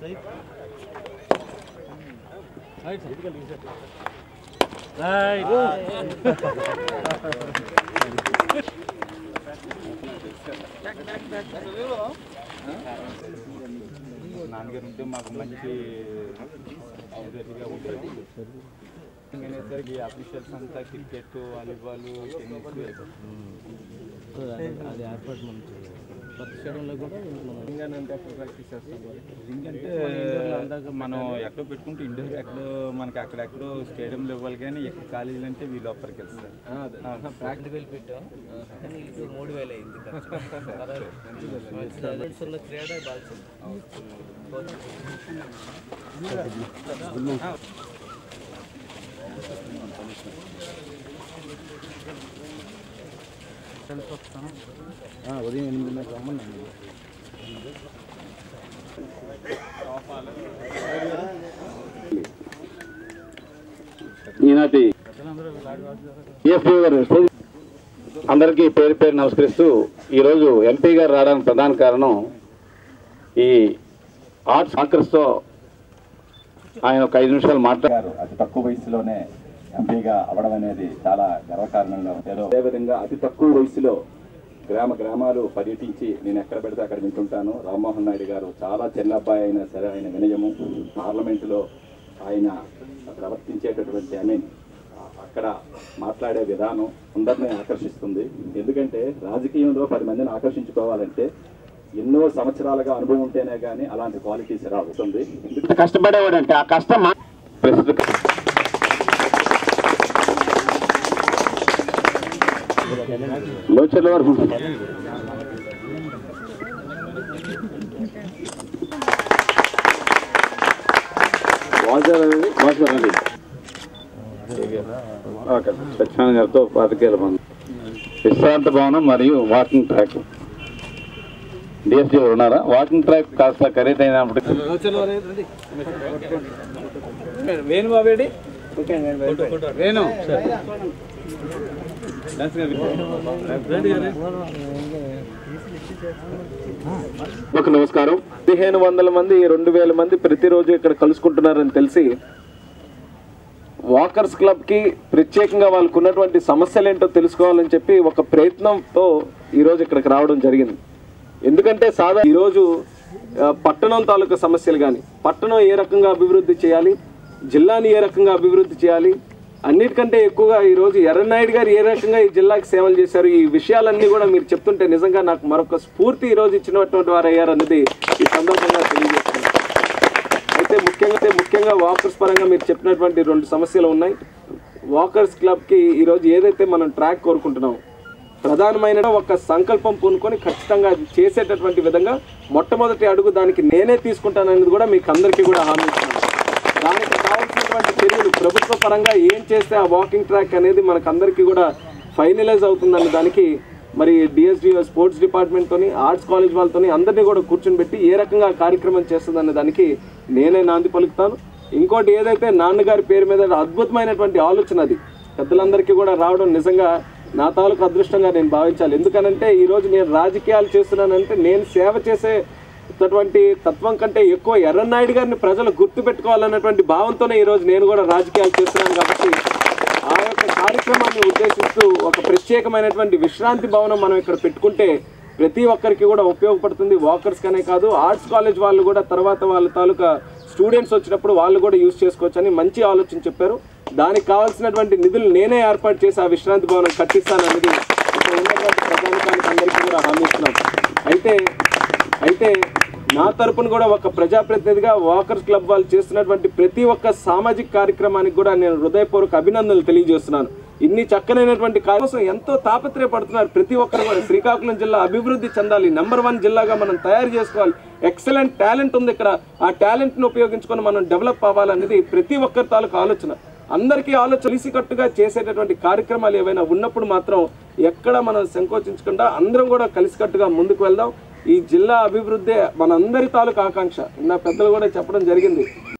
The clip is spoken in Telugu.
నాన్నగారు ఉంటే మాకు మంచి ఇదిగా ఉండేది సరికి అఫీషియల్స్ అంతా క్రికెట్ వాలీబాల్ టెన్నిస్ అది ఏర్పాటు మనకి ప్రతి స్టేడియంలో కూడా మనం అంటే ప్రాక్టీస్ చేస్తాం అంటే మనం ఎక్కడో పెట్టుకుంటే ఇండోర్ ఎక్కడో మనకి అక్కడెక్కడో స్టేడియంలో ఇవ్వాలి కానీ ఎక్కడ కాలేజీలు అంటే వీళ్ళు లోపలికి వెళ్తారు ప్రాక్టికల్ పెట్టాం కానీ ఇది మూడు వేలు అయింది ఉన్న క్రీడ బాల్సింది ఉదయం ఎనిమిదిన్నర రమ్మన్నాను ఈనాటి EFO గారు అందరికీ పేరు పేరు నమస్కరిస్తూ ఈరోజు ఎంపీ గారు రావడానికి ప్రధాన కారణం ఈ ఆర్ట్స్ కాంగ్రెస్తో ఆయన ఒక ఐదు నిమిషాలు మాట్లాడారు అతి తక్కువ వయసులోనే ఎంపీగా అవడం అనేది చాలా గర్వకారణంగా ఏదో అదేవిధంగా అతి తక్కువ వయసులో గ్రామ గ్రామాలు పర్యటించి నేను ఎక్కడ పెడితే అక్కడ వింటుంటాను రామ్మోహన్ నాయుడు గారు చాలా చిన్న అబ్బాయి అయినా సరే ఆయన వినయము పార్లమెంటులో ఆయన ప్రవర్తించేటటువంటి ఐ మీన్ అక్కడ మాట్లాడే విధానం అందరినీ ఆకర్షిస్తుంది ఎందుకంటే రాజకీయంలో పది మందిని ఆకర్షించుకోవాలంటే ఎన్నో సంవత్సరాలుగా అనుభవం ఉంటేనే కానీ అలాంటి క్వాలిటీస్ రావుతుంది ఎందుకంటే కష్టపడేవాడు అంటే ఆ కష్టం మా- ప్రస్తుత లోచర్ల వరకు ఉంటుంది. వాచర్ అనేది వాచర్ అండి ఓకే సత్యనారాయణ గారితో పాతికేల మంది విశ్రాంత భవనం మరియు వాకింగ్ ట్రాక్ డిఎస్సీ ఉన్నారా వాకింగ్ ట్రాక్ కాస్త ఖరీదైనప్పటికీ వేణు బాబేడి వేణు ఒక నమస్కారం పదిహేను వందల మంది రెండు వేల మంది ప్రతిరోజు ఇక్కడ కలుసుకుంటున్నారని తెలిసి వాకర్స్ క్లబ్ కి ప్రత్యేకంగా వాళ్ళకు ఉన్నటువంటి సమస్యలు ఏంటో తెలుసుకోవాలని చెప్పి ఒక ప్రయత్నంతో ఈరోజు ఇక్కడికి రావడం జరిగింది ఎందుకంటే సాదా ఈరోజు ఆ, పట్టణం తాలూకా సమస్యలు కానీ పట్టణం ఏ రకంగా అభివృద్ధి చేయాలి జిల్లాని ఏ రకంగా అభివృద్ధి చేయాలి అన్నిటికంటే ఎక్కువగా ఈరోజు ఎర్రనాయుడు గారు ఏ రకంగా ఈ జిల్లాకి సేవలు చేశారు ఈ విషయాలన్నీ కూడా మీరు చెప్తుంటే నిజంగా నాకు మరొక స్ఫూర్తి ఈరోజు ఇచ్చినటువంటి వారు అయ్యారన్నది ఈ సందర్భంగా తెలియజేస్తున్నాను అయితే ముఖ్యంగా అయితే ముఖ్యంగా వాకర్స్ పరంగా మీరు చెప్పినటువంటి రెండు సమస్యలు ఉన్నాయి వాకర్స్ క్లబ్కి ఈరోజు ఏదైతే మనం ట్రాక్ కోరుకుంటున్నాం ప్రధానమైన ఒక సంకల్పం పూనుకొని ఖచ్చితంగా అది చేసేటటువంటి విధంగా మొట్టమొదటి అడుగు దానికి నేనే తీసుకుంటాననేది కూడా మీకు అందరికీ కూడా హామీ ఇస్తున్నాను దానికి కావాల్సినటువంటి చర్యలు ప్రభుత్వ పరంగా ఏం చేస్తే ఆ వాకింగ్ ట్రాక్ అనేది మనకు అందరికీ కూడా ఫైనలైజ్ అవుతుందన్న దానికి మరి డిఎస్డి స్పోర్ట్స్ డిపార్ట్మెంట్తోని ఆర్ట్స్ కాలేజ్ వాళ్ళతోని అందరినీ కూడా కూర్చొని పెట్టి ఏ రకంగా ఆ కార్యక్రమం చేస్తుందన్న దానికి నేనే నాంది పలుకుతాను ఇంకోటి ఏదైతే నాన్నగారి పేరు మీద అద్భుతమైనటువంటి ఆలోచన అది పెద్దలందరికీ కూడా రావడం నిజంగా నా తాలూకు అదృష్టంగా నేను భావించాలి ఎందుకనంటే ఈరోజు నేను రాజకీయాలు చేస్తున్నానంటే నేను సేవ చేసే అటువంటి తత్వం కంటే ఎక్కువ ఎర్రన్నాయుడు గారిని ప్రజలు గుర్తు పెట్టుకోవాలన్నటువంటి భావంతోనే ఈరోజు నేను కూడా రాజకీయాలు చేస్తున్నాను కాబట్టి ఆ యొక్క కార్యక్రమాన్ని ఉద్దేశిస్తూ ఒక ప్రత్యేకమైనటువంటి విశ్రాంతి భవనం మనం ఇక్కడ పెట్టుకుంటే ప్రతి ఒక్కరికి కూడా ఉపయోగపడుతుంది వాకర్స్ కనే కాదు ఆర్ట్స్ కాలేజ్ వాళ్ళు కూడా తర్వాత వాళ్ళ తాలూకా స్టూడెంట్స్ వచ్చినప్పుడు వాళ్ళు కూడా యూజ్ చేసుకోవచ్చని మంచి ఆలోచన చెప్పారు దానికి కావాల్సినటువంటి నిధులు నేనే ఏర్పాటు చేసి ఆ విశ్రాంతి భవనం కట్టిస్తానన్నది ఇక్కడ ఉన్నటువంటి ప్రజానికానికి అందరికీ కూడా హామీ ఇస్తున్నాం అయితే అయితే నా తరపున కూడా ఒక ప్రజాప్రతినిధిగా వాకర్స్ క్లబ్ వాళ్ళు చేస్తున్నటువంటి ప్రతి ఒక్క సామాజిక కార్యక్రమానికి కూడా నేను హృదయపూర్వక అభినందనలు తెలియజేస్తున్నాను ఇన్ని చక్కనైనటువంటి కార్యం కోసం ఎంతో తాపత్రయపడుతున్నారు ప్రతి ఒక్కరు కూడా శ్రీకాకుళం జిల్లా అభివృద్ధి చెందాలి నెంబర్ వన్ జిల్లాగా మనం తయారు చేసుకోవాలి ఎక్సలెంట్ టాలెంట్ ఉంది ఇక్కడ ఆ టాలెంట్ను ఉపయోగించుకొని మనం డెవలప్ అవ్వాలనేది ప్రతి ఒక్కరి తాలూకు ఆలోచన అందరికీ ఆలోచన కలిసికట్టుగా చేసేటటువంటి కార్యక్రమాలు ఏవైనా ఉన్నప్పుడు మాత్రం ఎక్కడ మనం సంకోచించకుండా అందరం కూడా కలిసికట్టుగా ముందుకు వెళ్దాం ఈ జిల్లా అభివృద్ధి మనందరి తాలూకు ఆకాంక్ష నా పెద్దలు కూడా చెప్పడం జరిగింది